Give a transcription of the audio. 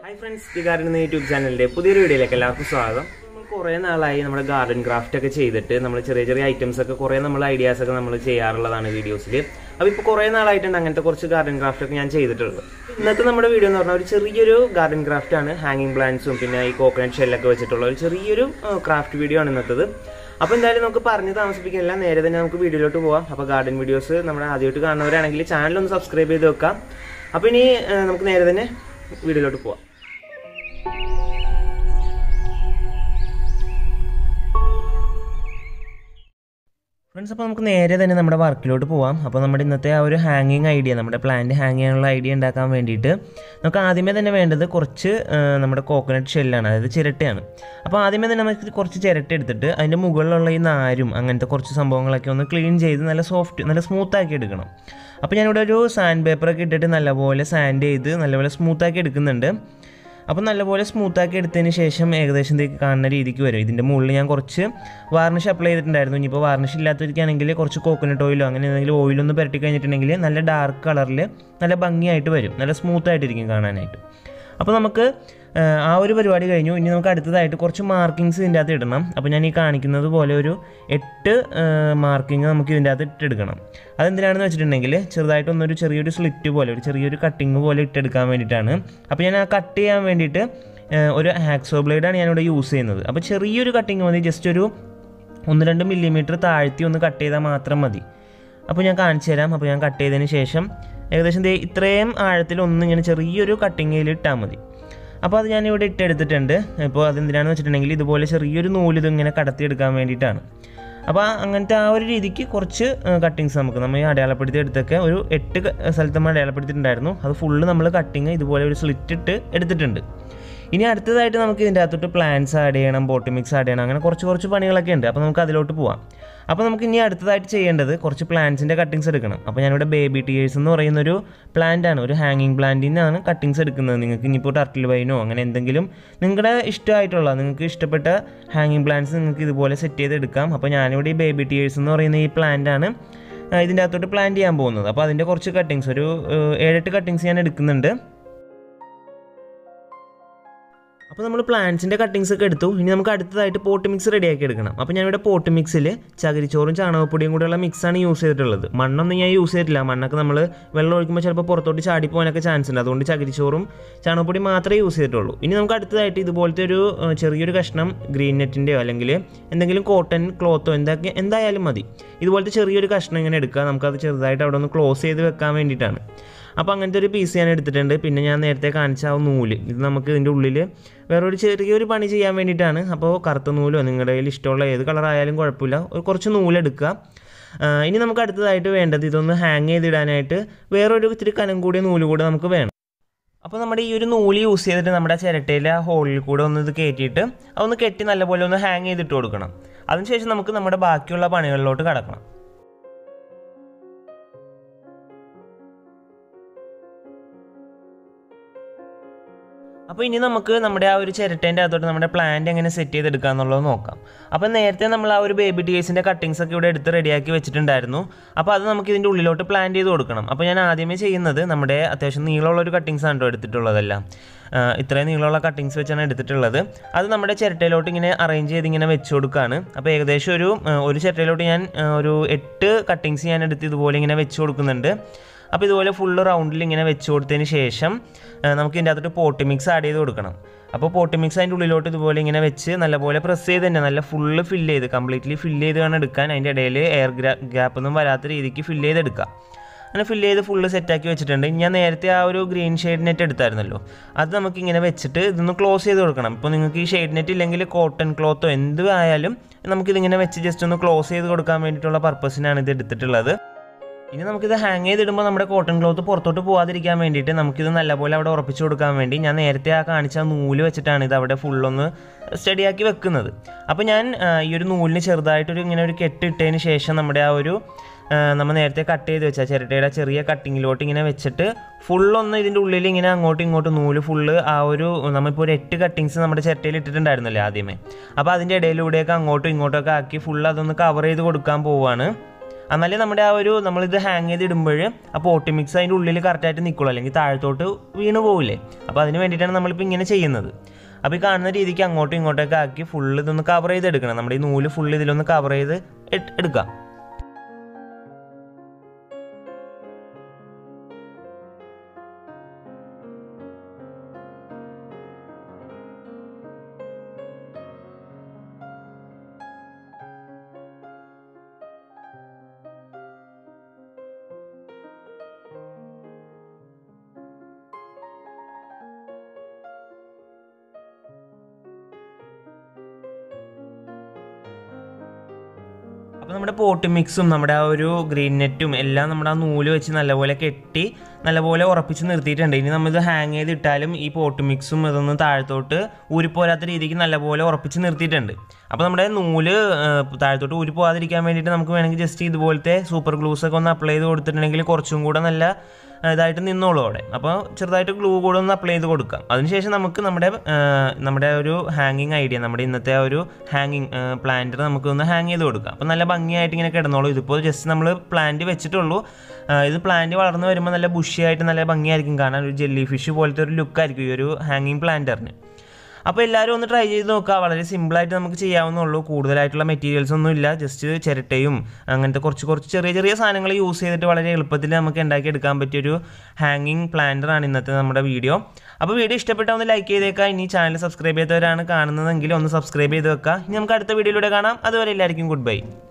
hi friends the garden എന്ന YouTube ചാനലിന്റെ പുതിയൊരു വീഡിയോയിലേക്ക് എല്ലാവർക്കും സ്വാഗതം നമ്മൾ കുറേ നാളായി നമ്മുടെ ഗാർഡൻ ക്രാഫ്റ്റ് ഒക്കെ ചെയ്തിട്ട് നമ്മൾ ചെറിയ ചെറിയ ഐറ്റംസ് ഒക്കെ കുറേ നമ്മൾ ഐഡിയാസ് ഒക്കെ നമ്മൾ ചെയ്യാറുള്ളതാണ് വീഡിയോസിൽ അപ്പോൾ ഇപ്പോൾ കുറേ നാളായിട്ടുണ്ട് അങ്ങനത്തെ കുറച്ച് ഗാർഡൻ ക്രാഫ്റ്റ് ഒക്കെ ഞാൻ ചെയ്തിട്ടുള്ളത് ഇന്നത്തെ നമ്മുടെ വീഡിയോ എന്ന് പറഞ്ഞാൽ ഒരു ചെറിയൊരു ഗാർഡൻ ക്രാഫ്റ്റ് ആണ് ഹാങ്ങിങ് പ്ലാന്റ്സും പിന്നെ ഈ കോക്കനട്ട് ഷെല്ലൊക്കെ വെച്ചിട്ടുള്ള ഒരു ചെറിയൊരു ക്രാഫ്റ്റ് വീഡിയോ ആണ് ഇന്നത്തത് അപ്പോൾ എന്തായാലും നമുക്ക് പറഞ്ഞ് താമസിപ്പിക്കില്ല നേരെ തന്നെ നമുക്ക് വീഡിയോയിലോട്ട് പോവാം അപ്പോൾ ഗാർഡൻ വീഡിയോസ് നമ്മുടെ ആദ്യമായിട്ട് കാണുന്നവരാണെങ്കിൽ ചാനൽ ഒന്ന് സബ്സ്ക്രൈബ് ചെയ്ത് വെക്കാം അപ്പോൾ ഇനി ആ, നമുക്ക് നേരെ തന്നെ വീഡിയോയിലോട്ട് പോവാം ഫ്രണ്ട്സ് അപ്പോൾ നമുക്ക് നേരെ തന്നെ നമ്മുടെ വർക്കിലോട്ട് പോവാം അപ്പോൾ നമ്മുടെ ഇന്നത്തെ ആ ഒരു ഹാങ്ങിങ് ഐഡിയ നമ്മുടെ പ്ലാന്റ് ഹാങ് ചെയ്യാനുള്ള ഐഡിയ ഉണ്ടാക്കാൻ വേണ്ടിയിട്ട് നമുക്ക് ആദ്യമേ തന്നെ വേണ്ടത് കുറച്ച് ആ, നമ്മുടെ കോക്കനട്ട് ഷെല്ലാണ് അതായത് ചിരട്ടയാണ് അപ്പോൾ ആദ്യമേ തന്നെ നമുക്ക് കുറച്ച് ചിരട്ട എടുത്തിട്ട് അതിൻ്റെ മുകളിലുള്ള ഈ നാരും അങ്ങനത്തെ കുറച്ച് സംഭവങ്ങളൊക്കെ ഒന്ന് ക്ലീൻ ചെയ്ത് നല്ല സോഫ്റ്റ് നല്ല സ്മൂത്ത് ആക്കി എടുക്കണം അപ്പോൾ ഞാനിവിടെ ഒരു സാൻഡ് പേപ്പറൊക്കെ ഇട്ടിട്ട് നല്ലപോലെ സാൻഡ് ചെയ്ത് നല്ലപോലെ സ്മൂത്ത് ആക്കി എടുക്കുന്നുണ്ട് അപ്പോൾ നല്ലപോലെ സ്മൂത്താക്കി എടുത്തതിന് ശേഷം ഏകദേശം ഇത് കാണുന്ന രീതിക്ക് വരും ഇതിൻ്റെ മുകളിൽ ഞാൻ കുറച്ച് വാർണിഷ് അപ്ലൈ ചെയ്തിട്ടുണ്ടായിരുന്നു ഇനിയിപ്പോൾ വാർണിഷ് ഇല്ലാത്തവർക്കാണെങ്കിൽ കുറച്ച് കോക്കനട്ട് ഓയിലോ അങ്ങനെ എന്തെങ്കിലും ഓയിലൊന്ന് പുരട്ടി കഴിഞ്ഞിട്ടുണ്ടെങ്കിൽ നല്ല ഡാർക്ക് കളറിൽ നല്ല ഭംഗിയായിട്ട് വരും നല്ല സ്മൂത്തായിട്ടിരിക്കും കാണാനായിട്ട് അപ്പോൾ നമുക്ക് ആ, ആ ഒരു പരിപാടി കഴിഞ്ഞു ഇനി നമുക്ക് അടുത്തതായിട്ട് കുറച്ച് മാർക്കിങ്സ് ഇതിൻ്റെ അകത്ത് ഇടണം അപ്പോൾ ഞാൻ ഈ കാണിക്കുന്നത് പോലെ ഒരു എട്ട് മാർക്കിങ് നമുക്ക് ഇതിൻ്റെ അകത്ത് ഇട്ടെടുക്കണം അതെന്തിനാണെന്ന് വെച്ചിട്ടുണ്ടെങ്കിൽ ചെറുതായിട്ടൊന്നൊരു ചെറിയൊരു സ്ലിറ്റ് പോലെ ഒരു ചെറിയൊരു കട്ടിങ് പോലെ ഇട്ടെടുക്കാൻ വേണ്ടിയിട്ടാണ് അപ്പോൾ ഞാൻ ആ കട്ട് ചെയ്യാൻ വേണ്ടിയിട്ട് ആ, ഒരു ഹാക്സോ ബ്ലേഡാണ് ഞാനിവിടെ യൂസ് ചെയ്യുന്നത് അപ്പോൾ ചെറിയൊരു കട്ടിങ് മതി ജസ്റ്റ് ഒരു ഒന്ന് രണ്ട് മില്ലിമീറ്റർ താഴ്ത്തി ഒന്ന് കട്ട് ചെയ്താൽ മാത്രം മതി അപ്പോൾ ഞാൻ കാണിച്ചു തരാം അപ്പോൾ ഞാൻ കട്ട് ചെയ്തതിന് ശേഷം ഏകദേശം ദേ ഇത്രയും ആഴത്തിൽ ഒന്ന് ഇങ്ങനെ ചെറിയൊരു കട്ടിങ്ങിൽ ഇട്ടാൽ മതി അപ്പോൾ അത് ഞാൻ ഇവിടെ ഇട്ടെടുത്തിട്ടുണ്ട് ഇപ്പോൾ അതെന്തിനാണെന്ന് വെച്ചിട്ടുണ്ടെങ്കിൽ ഇതുപോലെ ചെറിയൊരു നൂല് ഇതിങ്ങനെ കടത്തിയെടുക്കാൻ വേണ്ടിയിട്ടാണ് അപ്പോൾ ആ അങ്ങനത്തെ ആ ഒരു രീതിക്ക് കുറച്ച് കട്ടിങ്സ് നമുക്ക് നമ്മൾ ഈ അടയാളപ്പെടുത്തി എടുത്തൊക്കെ ഒരു എട്ട് ക- സ്ഥലത്ത് നമ്മൾ അടയാളപ്പെടുത്തിയിട്ടുണ്ടായിരുന്നു അത് ഫുള്ള് നമ്മൾ കട്ടിങ് ഇതുപോലെ ഒരു സ്ലിറ്റ് ഇട്ട് എടുത്തിട്ടുണ്ട് ഇനി അടുത്തതായിട്ട് നമുക്ക് ഇതിൻ്റെ അകത്തോട്ട് പ്ലാന്റ്സ് ആഡ് ചെയ്യണം ബോട്ടി മിക്സ് ആഡ് ചെയ്യണം അങ്ങനെ കുറച്ച് കുറച്ച് പണികളൊക്കെ ഉണ്ട് അപ്പോൾ നമുക്ക് അതിലോട്ട് പോവാം അപ്പോൾ നമുക്ക് ഇനി അടുത്തതായിട്ട് ചെയ്യേണ്ടത് കുറച്ച് പ്ലാന്റ്സിൻ്റെ കട്ടിങ്സ് എടുക്കണം അപ്പോൾ ഞാനിവിടെ ബേബി ടിയേഴ്സ് എന്ന് പറയുന്ന ഒരു പ്ലാന്റ് ആണ് ഒരു ഹാങ്ങിങ് പ്ലാന്റിനാണ് കട്ടിങ്സ് എടുക്കുന്നത് നിങ്ങൾക്ക് ഇനിയിപ്പോൾ ടർട്ടിൽ വൈനോ അങ്ങനെ എന്തെങ്കിലും നിങ്ങളുടെ ഇഷ്ടമായിട്ടുള്ള നിങ്ങൾക്ക് ഇഷ്ടപ്പെട്ട ഹാങ്ങിങ് പ്ലാന്റ്സ് നിങ്ങൾക്ക് ഇതുപോലെ സെറ്റ് ചെയ്ത് എടുക്കാം അപ്പോൾ ഞാനിവിടെ ഈ ബേബി ടിയേഴ്സ് എന്ന് പറയുന്ന ഈ പ്ലാന്റ് ആണ് ആ, ഇതിൻ്റെ അകത്തോട്ട് പ്ലാൻ ചെയ്യാൻ പോകുന്നത് അപ്പോൾ അതിൻ്റെ കുറച്ച് കട്ടിങ്സ് ഒരു ഏഹ്, ഏഴെട്ട് കട്ടിങ്സ് ഞാൻ എടുക്കുന്നുണ്ട് അപ്പോൾ നമ്മൾ പ്ലാന്റ്സിൻ്റെ കട്ടിങ്സ് ഒക്കെ എടുത്തു ഇനി നമുക്ക് അടുത്തതായിട്ട് പോട്ട് മിക്സ് റെഡിയാക്കി എടുക്കണം അപ്പോൾ ഞാനിവിടെ പോട്ട് മിക്സിൽ ചകിരിച്ചോറും ചാണകപ്പൊടിയും കൂടെയുള്ള മിക്സാണ് യൂസ് ചെയ്തിട്ടുള്ളത് മണ്ണൊന്നും ഞാൻ യൂസ് ചെയ്തിട്ടില്ല മണ്ണൊക്കെ നമ്മൾ വെള്ളം ഒഴിക്കുമ്പോൾ ചിലപ്പോൾ പുറത്തോട്ട് ചാടി പോകാനൊക്കെ ചാൻസ് ഉണ്ട് അതുകൊണ്ട് ചകിരിച്ചോറും ചാണകപ്പൊടി മാത്രമേ യൂസ് ചെയ്തിട്ടുള്ളൂ ഇനി നമുക്ക് അടുത്തതായിട്ട് ഇതുപോലത്തെ ഒരു ഏഹ്, ചെറിയൊരു കഷ്ണം ഗ്രീൻ നെറ്റിൻ്റെയോ അല്ലെങ്കിൽ എന്തെങ്കിലും കോട്ടൺ ക്ലോത്തോ എന്തൊക്കെ എന്തായാലും മതി ഇതുപോലത്തെ ചെറിയൊരു കഷ്ണം ഇങ്ങനെ എടുക്കുക നമുക്കത് ചെറുതായിട്ട് അവിടെ ഒന്ന് ക്ലോസ് ചെയ്ത് വെക്കാൻ വേണ്ടിയിട്ടാണ് അപ്പോൾ അങ്ങനത്തെ ഒരു പീസ് ഞാൻ എടുത്തിട്ടുണ്ട് പിന്നെ ഞാൻ നേരത്തെ കാണിച്ച ആ നൂല് ഇത് നമുക്ക് ഇതിൻ്റെ ഉള്ളിൽ വേറൊരു ചെറിയൊരു പണി ചെയ്യാൻ വേണ്ടിയിട്ടാണ് അപ്പോൾ കറുത്ത നൂലോ നിങ്ങളുടെ കയ്യിൽ ഇഷ്ടമുള്ള ഏത് കളറായാലും കുഴപ്പമില്ല ഒരു കുറച്ച് നൂലെടുക്കുക ആ, ഇനി നമുക്ക് അടുത്തതായിട്ട് വേണ്ടത് ഇതൊന്ന് ഹാങ് ചെയ്തിടാനായിട്ട് വേറൊരു ഇത്തിരി കനം കൂടിയ നൂല് കൂടെ നമുക്ക് വേണം അപ്പോൾ നമ്മുടെ ഈ ഒരു നൂല് യൂസ് ചെയ്തിട്ട് നമ്മുടെ ആ ചിരട്ടയിലെ ആ ഹോളിൽ കൂടെ ഒന്ന് ഇത് കയറ്റിയിട്ട് അതൊന്ന് കെട്ടി നല്ലപോലെ ഒന്ന് ഹാങ് ചെയ്തിട്ട് കൊടുക്കണം അതിനുശേഷം നമുക്ക് നമ്മുടെ ബാക്കിയുള്ള പണികളിലോട്ട് കടക്കണം അപ്പോൾ ഇനി നമുക്ക് നമ്മുടെ ആ ഒരു ചിരട്ടേൻ്റെ അകത്തോട്ട് നമ്മുടെ പ്ലാന്റ് എങ്ങനെ സെറ്റ് ചെയ്തെടുക്കുക എന്നുള്ളത് നോക്കാം അപ്പോൾ നേരത്തെ നമ്മൾ ആ ഒരു ബേബി ടീസിൻ്റെ കട്ടിങ്സ് ഒക്കെ ഇവിടെ എടുത്ത് റെഡിയാക്കി വെച്ചിട്ടുണ്ടായിരുന്നു അപ്പോൾ അത് നമുക്ക് ഇതിൻ്റെ ഉള്ളിലോട്ട് പ്ലാന്റ് ചെയ്ത് കൊടുക്കണം അപ്പോൾ ഞാൻ ആദ്യമേ ചെയ്യുന്നത് നമ്മുടെ അത്യാവശ്യം നീളമുള്ള ഒരു കട്ടിങ്സ് ആണ് കേട്ടോ എടുത്തിട്ടുള്ളതെല്ലാം ആ, ഇത്രയും നീളമുള്ള കട്ടിങ്സ് വെച്ചാണ് എടുത്തിട്ടുള്ളത് അത് നമ്മുടെ ചിരട്ടയിലോട്ട് ഇങ്ങനെ അറേഞ്ച് ചെയ്ത് ഇങ്ങനെ വെച്ച് കൊടുക്കുകയാണ് അപ്പോൾ ഏകദേശം ഒരു ആ, ഒരു ചിരട്ടയിലോട്ട് ഞാൻ ആ, ഒരു എട്ട് കട്ടിങ്സ് ഞാൻ എടുത്ത് ഇതുപോലെ ഇങ്ങനെ വെച്ച് കൊടുക്കുന്നുണ്ട് അപ്പോൾ ഇതുപോലെ ഫുള്ള് റൗണ്ടിൽ ഇങ്ങനെ വെച്ച് കൊടുത്തതിന് ശേഷം ആ, നമുക്ക് ഇതിൻ്റെ അകത്തോട്ട് പോട്ടി മിക്സ് ആഡ് ചെയ്ത് കൊടുക്കണം അപ്പോൾ പോട്ടി മിക്സ് അതിൻ്റെ ഉള്ളിലോട്ട് ഇതുപോലെ ഇങ്ങനെ വെച്ച് നല്ലപോലെ പ്രസ് ചെയ്ത് തന്നെ നല്ല ഫുള്ള് ഫില്ല് ചെയ്ത് കംപ്ലീറ്റ്ലി ഫില്ല് ചെയ്ത് വേണം എടുക്കാൻ അതിൻ്റെ ഇടയിൽ എയർ ഗ്യാപ്പ് ഒന്നും വരാത്ത രീതിക്ക് ഫില്ല് ചെയ്തെടുക്കുക അങ്ങനെ ഫില്ല് ചെയ്ത് ഫുള്ള് സെറ്റാക്കി വെച്ചിട്ടുണ്ട് ഇനി ഞാൻ നേരത്തെ ആ ഒരു ഗ്രീൻ ഷെയ്ഡ് നെറ്റ് എടുത്തായിരുന്നല്ലോ അത് നമുക്ക് ഇങ്ങനെ വെച്ചിട്ട് ഇതൊന്ന് ക്ലോസ് ചെയ്ത് കൊടുക്കണം ഇപ്പോൾ നിങ്ങൾക്ക് ഈ ഷെയ്ഡ് നെറ്റ് ഇല്ലെങ്കിൽ കോട്ടൺ ക്ലോത്തോ എന്ത് ആയാലും നമുക്കിതിങ്ങനെ വെച്ച് ജസ്റ്റ് ഒന്ന് ക്ലോസ് ചെയ്ത് കൊടുക്കാൻ വേണ്ടിയിട്ടുള്ള പർപ്പസിനാണ് ഇത് എടുത്തിട്ടുള്ളത് ഇനി നമുക്കിത് ഹാങ് ചെയ്തിടുമ്പോൾ നമ്മുടെ കോട്ടൺ ക്ലോത്ത് പുറത്തോട്ട് പോകാതിരിക്കാൻ വേണ്ടിയിട്ട് നമുക്കിത് നല്ലപോലെ അവിടെ ഉറപ്പിച്ച് കൊടുക്കാൻ വേണ്ടി ഞാൻ നേരത്തെ ആ കാണിച്ച ആ നൂല് വെച്ചിട്ടാണ് ഇത് അവിടെ ഫുള്ളൊന്ന് സ്റ്റഡിയാക്കി വെക്കുന്നത് അപ്പോൾ ഞാൻ ആ, ഈ ഒരു നൂലിന് ചെറുതായിട്ടൊരു ഇങ്ങനെ ഒരു കെട്ട് ഇട്ടതിന് ശേഷം നമ്മുടെ ആ ഒരു ആ, നമ്മൾ നേരത്തെ കട്ട് ചെയ്ത് വെച്ച ചിരട്ടയുടെ ചെറിയ കട്ടിങ്ങിലോട്ട് ഇങ്ങനെ വെച്ചിട്ട് ഫുള്ളൊന്ന് ഇതിൻ്റെ ഉള്ളിൽ ഇങ്ങനെ അങ്ങോട്ടും ഇങ്ങോട്ടും നൂല് ഫുള്ള് ആ ഒരു നമ്മളിപ്പോൾ ഒരു എട്ട് കട്ടിങ്സ് നമ്മുടെ ചിരട്ടയിൽ ഇട്ടിട്ടുണ്ടായിരുന്നല്ലോ ആദ്യമേ അപ്പോൾ അതിൻ്റെ ഇടയിലൂടെയൊക്കെ അങ്ങോട്ടും ഇങ്ങോട്ടൊക്കെ ആക്കി ഫുള്ള് അതൊന്ന് കവർ ചെയ്ത് കൊടുക്കാൻ പോവുകയാണ് എന്നാലേ നമ്മുടെ ആ ഒരു നമ്മളിത് ഹാങ് ചെയ്ത് ഇടുമ്പോൾ ആ പോട്ടി മിക്സ് അതിൻ്റെ ഉള്ളിൽ കറക്റ്റായിട്ട് നിൽക്കുള്ളൂ അല്ലെങ്കിൽ താഴത്തോട്ട് വീണ് പോകില്ലേ അപ്പോൾ അതിന് വേണ്ടിയിട്ടാണ് നമ്മളിപ്പോൾ ഇങ്ങനെ ചെയ്യുന്നത് അപ്പോൾ ഈ കാണുന്ന രീതിക്ക് അങ്ങോട്ടും ഇങ്ങോട്ടൊക്കെ ആക്കി ഫുള്ള് ഇതൊന്ന് കവർ ചെയ്ത് എടുക്കണം നമ്മുടെ ഈ നൂല് ഫുള്ള് ഇതിലൊന്ന് കവർ ചെയ്ത് എട്- എടുക്കാം അപ്പോൾ നമ്മുടെ പോട്ട് മിക്സും നമ്മുടെ ആ ഒരു ഗ്രീൻ നെറ്റും എല്ലാം നമ്മുടെ ആ നൂല് വെച്ച് നല്ലപോലെ കെട്ടി നല്ലപോലെ ഉറപ്പിച്ച് നിർത്തിയിട്ടുണ്ട് ഇനി നമ്മളിത് ഹാങ് ചെയ്തിട്ടാലും ഈ പോട്ട് മിക്സും ഇതൊന്നും താഴത്തോട്ട് ഊരിപ്പോരാത്ത രീതിക്ക് നല്ലപോലെ ഉറപ്പിച്ച് നിർത്തിയിട്ടുണ്ട് അപ്പോൾ നമ്മുടെ നൂല് ആ, താഴത്തോട്ട് ഊരി പോകാതിരിക്കാൻ വേണ്ടിയിട്ട് നമുക്ക് വേണമെങ്കിൽ ജസ്റ്റ് ഇതുപോലത്തെ സൂപ്പർ ഗ്ലൂസ് ഒക്കെ ഒന്ന് അപ്ലൈ ചെയ്ത് കൊടുത്തിട്ടുണ്ടെങ്കിൽ കുറച്ചും കൂടെ നല്ല ആ, ഇതായിട്ട് നിന്നോളൂ അവിടെ അപ്പോൾ ചെറുതായിട്ട് ഗ്ലൂ കൂടെ ഒന്ന് അപ്ലൈ ചെയ്ത് കൊടുക്കാം അതിനുശേഷം നമുക്ക് നമ്മുടെ ആ, നമ്മുടെ ഒരു ഹാങ്ങിങ് ഐഡിയ നമ്മുടെ ഇന്നത്തെ ആ ഒരു ഹാങ്ങിങ് പ്ലാന്റർ നമുക്ക് ഒന്ന് ഹാങ് ചെയ്ത് കൊടുക്കാം അപ്പോൾ നല്ല ഭംഗിയായിട്ട് ഇങ്ങനെ കിടന്നോളൂ ഇതിപ്പോൾ ജസ്റ്റ് നമ്മൾ പ്ലാന്റ് വെച്ചിട്ടുള്ളൂ ആ, ഇത് പ്ലാന്റ് വളർന്ന് വരുമ്പോൾ നല്ല ബുഷിയായിട്ട് നല്ല ഭംഗിയായിരിക്കും കാണാൻ ഒരു ജെല്ലി ഫിഷ് പോലത്തെ ഒരു ലുക്കായിരിക്കും ഈ ഒരു ഹാങ്ങിങ് പ്ലാന്ററിന് അപ്പോൾ എല്ലാവരും ഒന്ന് ട്രൈ ചെയ്ത് നോക്കുക വളരെ സിമ്പിളായിട്ട് നമുക്ക് ചെയ്യാവുന്നുള്ളൂ കൂടുതലായിട്ടുള്ള മെറ്റീരിയൽസ് ഒന്നും ഇല്ല ജസ്റ്റ് ചിരട്ടയും അങ്ങനത്തെ കുറച്ച് കുറച്ച് ചെറിയ ചെറിയ സാധനങ്ങൾ യൂസ് ചെയ്തിട്ട് വളരെ എളുപ്പത്തിൽ നമുക്ക് ഉണ്ടാക്കിയെടുക്കാൻ പറ്റിയൊരു ഹാങ്ങിങ് പ്ലാന്റർ ആണ് ഇന്നത്തെ നമ്മുടെ വീഡിയോ അപ്പോൾ വീഡിയോ ഇഷ്ടപ്പെട്ടാൽ ഒന്ന് ലൈക്ക് ചെയ്തേക്കുക ഇനി ചാനൽ സബ്സ്ക്രൈബ് ചെയ്തവരാണ് കാണുന്നതെങ്കിൽ ഒന്ന് സബ്സ്ക്രൈബ് ചെയ്ത് വെക്കുക ഇനി നമുക്ക് അടുത്ത വീഡിയോയിലൂടെ കാണാം അതുവരെ എല്ലാവർക്കും ഗുഡ് ബൈ